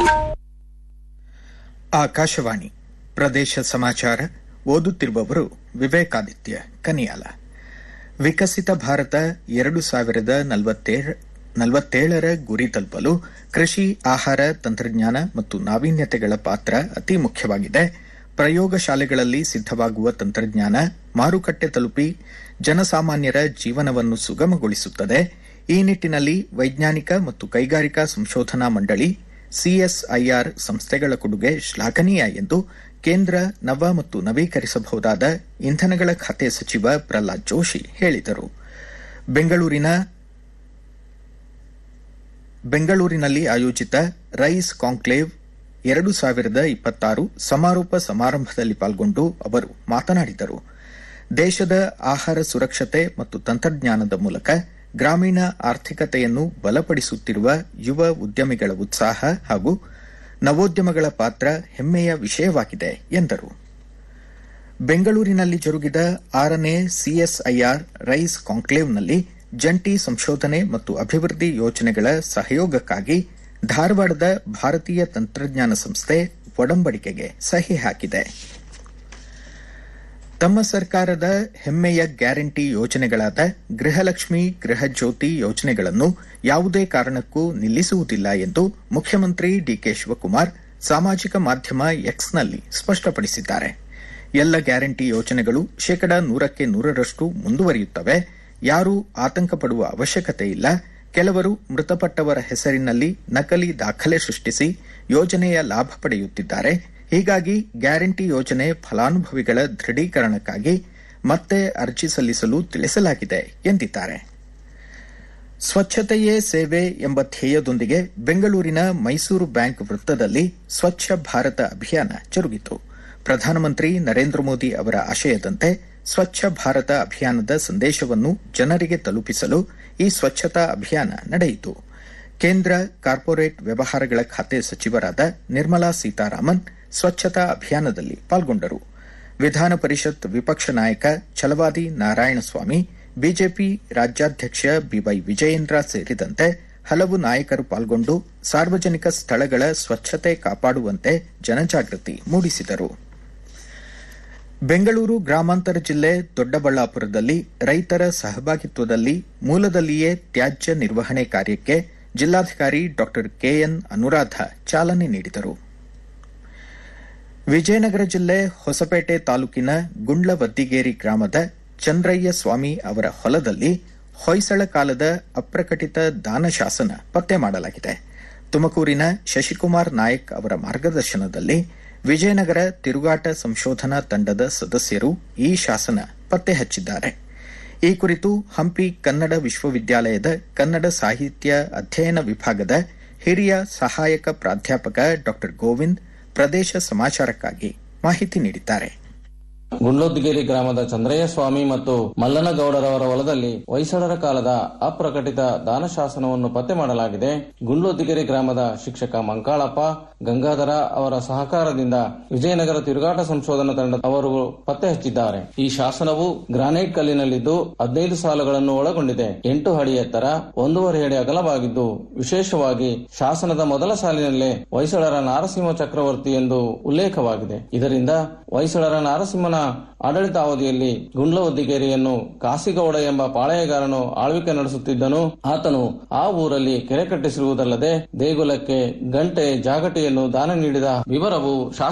ಆಕಾಶವಾಣಿ ಪ್ರದೇಶ ಸಮಾಚಾರ ಓದುತ್ತಿರುವವರು ವಿವೇಕಾದಿತ್ಯ ಕನಿಯಾಲ ವಿಕಸಿತ ಭಾರತ ಎರಡು ಸಾವಿರದ ನಲವತ್ತೇಳರ ಗುರಿ ತಲುಪಲು ಕೃಷಿ ಆಹಾರ ತಂತ್ರಜ್ಞಾನ ಮತ್ತು ನಾವೀನ್ಯತೆಗಳ ಪಾತ್ರ ಅತಿ ಮುಖ್ಯವಾಗಿದೆ ಪ್ರಯೋಗಶಾಲೆಗಳಲ್ಲಿ ಸಿದ್ದವಾಗುವ ತಂತ್ರಜ್ಞಾನ ಮಾರುಕಟ್ಟೆ ತಲುಪಿ ಜನಸಾಮಾನ್ಯರ ಜೀವನವನ್ನು ಸುಗಮಗೊಳಿಸುತ್ತದೆ ಈ ನಿಟ್ಟಿನಲ್ಲಿ ವೈಜ್ಞಾನಿಕ ಮತ್ತು ಕೈಗಾರಿಕಾ ಸಂಶೋಧನಾ ಮಂಡಳಿ ಸಿಎಸ್ಐಆರ್ ಸಂಸ್ಥೆಗಳ ಕೊಡುಗೆ ಶ್ಲಾಘನೀಯ ಎಂದು ಕೇಂದ್ರ ನವ ಮತ್ತು ನವೀಕರಿಸಬಹುದಾದ ಇಂಧನಗಳ ಖಾತೆ ಸಚಿವ ಪ್ರಹ್ಲಾದ್ ಜೋಶಿ ಹೇಳಿದರು ಬೆಂಗಳೂರಿನಲ್ಲಿ ಆಯೋಜಿತ ರೈಸ್ ಕಾಂಕ್ಲೇವ್ ಎರಡು ಸಾವಿರದ ಇಪ್ಪತ್ತಾರು ಸಮಾರೋಪ ಸಮಾರಂಭದಲ್ಲಿ ಪಾಲ್ಗೊಂಡು ಅವರು ಮಾತನಾಡಿದರು ದೇಶದ ಆಹಾರ ಸುರಕ್ಷತೆ ಮತ್ತು ತಂತ್ರಜ್ಞಾನದ ಮೂಲಕ ಗ್ರಾಮೀಣ ಆರ್ಥಿಕತೆಯನ್ನು ಬಲಪಡಿಸುತ್ತಿರುವ ಯುವ ಉದ್ಯಮಿಗಳ ಉತ್ಸಾಹ ಹಾಗೂ ನವೋದ್ಯಮಗಳ ಪಾತ್ರ ಹೆಮ್ಮೆಯ ವಿಷಯವಾಗಿದೆ ಎಂದರು ಬೆಂಗಳೂರಿನಲ್ಲಿ ಜರುಗಿದ ಆರನೇ ಸಿಎಸ್ಐಆರ್ ರೈಸ್ ಕಾಂಕ್ಲೇವ್ನಲ್ಲಿ ಜಂಟಿ ಸಂಶೋಧನೆ ಮತ್ತು ಅಭಿವೃದ್ಧಿ ಯೋಜನೆಗಳ ಸಹಯೋಗಕ್ಕಾಗಿ ಧಾರವಾಡದ ಭಾರತೀಯ ತಂತ್ರಜ್ಞಾನ ಸಂಸ್ಥೆ ಒಡಂಬಡಿಕೆಗೆ ಸಹಿ ಹಾಕಿದೆ ತಮ್ಮ ಸರ್ಕಾರದ ಹೆಮ್ಮೆಯ ಗ್ಯಾರಂಟಿ ಯೋಜನೆಗಳಾದ ಗೃಹಲಕ್ಷ್ಮಿ ಗೃಹಜ್ಯೋತಿ ಯೋಜನೆಗಳನ್ನು ಯಾವುದೇ ಕಾರಣಕ್ಕೂ ನಿಲ್ಲಿಸುವುದಿಲ್ಲ ಎಂದು ಮುಖ್ಯಮಂತ್ರಿ ಡಿಕೆ ಶಿವಕುಮಾರ್ ಸಾಮಾಜಿಕ ಮಾಧ್ಯಮ ಎಕ್ಸ್ನಲ್ಲಿ ಸ್ಪಷ್ಟಪಡಿಸಿದ್ದಾರೆ ಎಲ್ಲ ಗ್ಯಾರಂಟಿ ಯೋಜನೆಗಳು ಶೇಕಡ ನೂರಕ್ಕೆ ನೂರರಷ್ಟು ಮುಂದುವರಿಯುತ್ತವೆ ಯಾರೂ ಆತಂಕ ಪಡುವ ಅವಶ್ಯಕತೆ ಇಲ್ಲ ಕೆಲವರು ಮೃತಪಟ್ಟವರ ಹೆಸರಿನಲ್ಲಿ ನಕಲಿ ದಾಖಲೆ ಸೃಷ್ಟಿಸಿ ಯೋಜನೆಯ ಲಾಭ ಪಡೆಯುತ್ತಿದ್ದಾರೆ ಹೀಗಾಗಿ ಗ್ಯಾರಂಟಿ ಯೋಜನೆ ಫಲಾನುಭವಿಗಳ ದೃಢೀಕರಣಕ್ಕಾಗಿ ಮತ್ತೆ ಅರ್ಜಿ ಸಲ್ಲಿಸಲು ತಿಳಿಸಲಾಗಿದೆ ಎಂದಿದ್ದಾರೆ ಸ್ವಚ್ಛತೆಯೇ ಸೇವೆ ಎಂಬ ಧ್ಯೇಯದೊಂದಿಗೆ ಬೆಂಗಳೂರಿನ ಮೈಸೂರು ಬ್ಯಾಂಕ್ ವೃತ್ತದಲ್ಲಿ ಸ್ವಚ್ಛ ಭಾರತ ಅಭಿಯಾನ ಜರುಗಿತು ಪ್ರಧಾನಮಂತ್ರಿ ನರೇಂದ್ರ ಮೋದಿ ಅವರ ಆಶಯದಂತೆ ಸ್ವಚ್ಛ ಭಾರತ ಅಭಿಯಾನದ ಸಂದೇಶವನ್ನು ಜನರಿಗೆ ತಲುಪಿಸಲು ಈ ಸ್ವಚ್ಛತಾ ಅಭಿಯಾನ ನಡೆಯಿತು ಕೇಂದ್ರ ಕಾರ್ಪೊರೇಟ್ ವ್ಯವಹಾರಗಳ ಖಾತೆ ಸಚಿವರಾದ ನಿರ್ಮಲಾ ಸೀತಾರಾಮನ್ ಸ್ವಚ್ಛತಾ ಅಭಿಯಾನದಲ್ಲಿ ಪಾಲ್ಗೊಂಡರು ವಿಧಾನ ಪರಿಷತ್ ವಿಪಕ್ಷ ನಾಯಕ ಛಲವಾದಿ ನಾರಾಯಣಸ್ವಾಮಿ ಬಿಜೆಪಿ ರಾಜ್ಯಾಧ್ಯಕ್ಷ ಬಿವೈ ವಿಜಯೇಂದ್ರ ಸೇರಿದಂತೆ ಹಲವು ನಾಯಕರು ಪಾಲ್ಗೊಂಡು ಸಾರ್ವಜನಿಕ ಸ್ಥಳಗಳ ಸ್ವಚ್ಛತೆ ಕಾಪಾಡುವಂತೆ ಜನಜಾಗೃತಿ ಮೂಡಿಸಿದರು ಬೆಂಗಳೂರು ಗ್ರಾಮಾಂತರ ಜಿಲ್ಲೆ ದೊಡ್ಡಬಳ್ಳಾಪುರದಲ್ಲಿ ರೈತರ ಸಹಭಾಗಿತ್ವದಲ್ಲಿ ಮೂಲದಲ್ಲಿಯೇ ತ್ಯಾಜ್ಯ ನಿರ್ವಹಣೆ ಕಾರ್ಯಕ್ಕೆ ಜಿಲ್ಲಾಧಿಕಾರಿ ಡಾ ಕೆಎನ್ ಅನುರಾಧ ಚಾಲನೆ ನೀಡಿದರು ವಿಜಯನಗರ ಜಿಲ್ಲೆ ಹೊಸಪೇಟೆ ತಾಲೂಕಿನ ಗುಂಡ್ಲವದ್ದಿಗೇರಿ ಗ್ರಾಮದ ಚಂದ್ರಯ್ಯ ಸ್ವಾಮಿ ಅವರ ಹೊಲದಲ್ಲಿ ಹೊಯ್ಸಳ ಕಾಲದ ಅಪ್ರಕಟಿತ ದಾನಶಾಸನ ಪತ್ತೆ ಮಾಡಲಾಗಿದೆ ತುಮಕೂರಿನ ಶಶಿಕುಮಾರ್ ನಾಯಕ್ ಅವರ ಮಾರ್ಗದರ್ಶನದಲ್ಲಿ ವಿಜಯನಗರ ತಿರುಗಾಟ ಸಂಶೋಧನಾ ತಂಡದ ಸದಸ್ಯರು ಈ ಶಾಸನ ಪತ್ತೆ ಹಚ್ಚಿದ್ದಾರೆ ಈ ಕುರಿತು ಹಂಪಿ ಕನ್ನಡ ವಿಶ್ವವಿದ್ಯಾಲಯದ ಕನ್ನಡ ಸಾಹಿತ್ಯ ಅಧ್ಯಯನ ವಿಭಾಗದ ಹಿರಿಯ ಸಹಾಯಕ ಪ್ರಾಧ್ಯಾಪಕ ಡಾ ಗೋವಿಂದ್ ಪ್ರದೇಶ ಸಮಾಚಾರಕ್ಕಾಗಿ ಮಾಹಿತಿ ನೀಡಿದ್ದಾರೆ ಗುಂಡ್ಲೋದ್ಗಿರಿ ಗ್ರಾಮದ ಚಂದ್ರಯ್ಯ ಸ್ವಾಮಿ ಮತ್ತು ಮಲ್ಲನಗೌಡರವರ ಹೊಲದಲ್ಲಿ ಹೊಯ್ಸಳರ ಕಾಲದ ಅಪ್ರಕಟಿತ ದಾನಶಾಸನವನ್ನು ಪತ್ತೆ ಮಾಡಲಾಗಿದೆ ಗುಂಡ್ಲೋದ್ಗಿರಿ ಗ್ರಾಮದ ಶಿಕ್ಷಕ ಮಂಕಾಳಪ್ಪ ಗಂಗಾಧರ ಅವರ ಸಹಕಾರದಿಂದ ವಿಜಯನಗರ ತಿರುಗಾಟ ಸಂಶೋಧನಾ ತಂಡ ಅವರು ಪತ್ತೆ ಹಚ್ಚಿದ್ದಾರೆ ಈ ಶಾಸನವು ಗ್ರಾನೈಟ್ ಕಲ್ಲಿನಲ್ಲಿದ್ದು ಹದಿನೈದು ಸಾಲುಗಳನ್ನು ಒಳಗೊಂಡಿದೆ ಎಂಟು ಅಡಿ ಎತ್ತರ ಒಂದೂವರೆ ಅಡಿ ಅಗಲವಾಗಿದ್ದು ವಿಶೇಷವಾಗಿ ಶಾಸನದ ಮೊದಲ ಸಾಲಿನಲ್ಲೇ ಹೊಯ್ಸಳರ ನಾರಸಿಂಹ ಚಕ್ರವರ್ತಿ ಎಂದು ಉಲ್ಲೇಖವಾಗಿದೆ ಇದರಿಂದ ಹೊಯ್ಸಳರ ನಾರಸಿಂಹನ ಆಡಳಿತಾವಧಿಯಲ್ಲಿ ಗುಂಡ್ಲವದ್ದಿಗೇರಿಯನ್ನು ಕಾಸಿಗೌಡ ಎಂಬ ಪಾಳೆಯಗಾರನು ಆಳ್ವಿಕೆ ನಡೆಸುತ್ತಿದ್ದನು ಆತನು ಆ ಊರಲ್ಲಿ ಕೆರೆ ಕಟ್ಟಿಸಿರುವುದಲ್ಲದೆ ದೇಗುಲಕ್ಕೆ ಗಂಟೆ ಜಾಗಟೆಯನ್ನು ದಾನ ನೀಡಿದ ವಿವರವು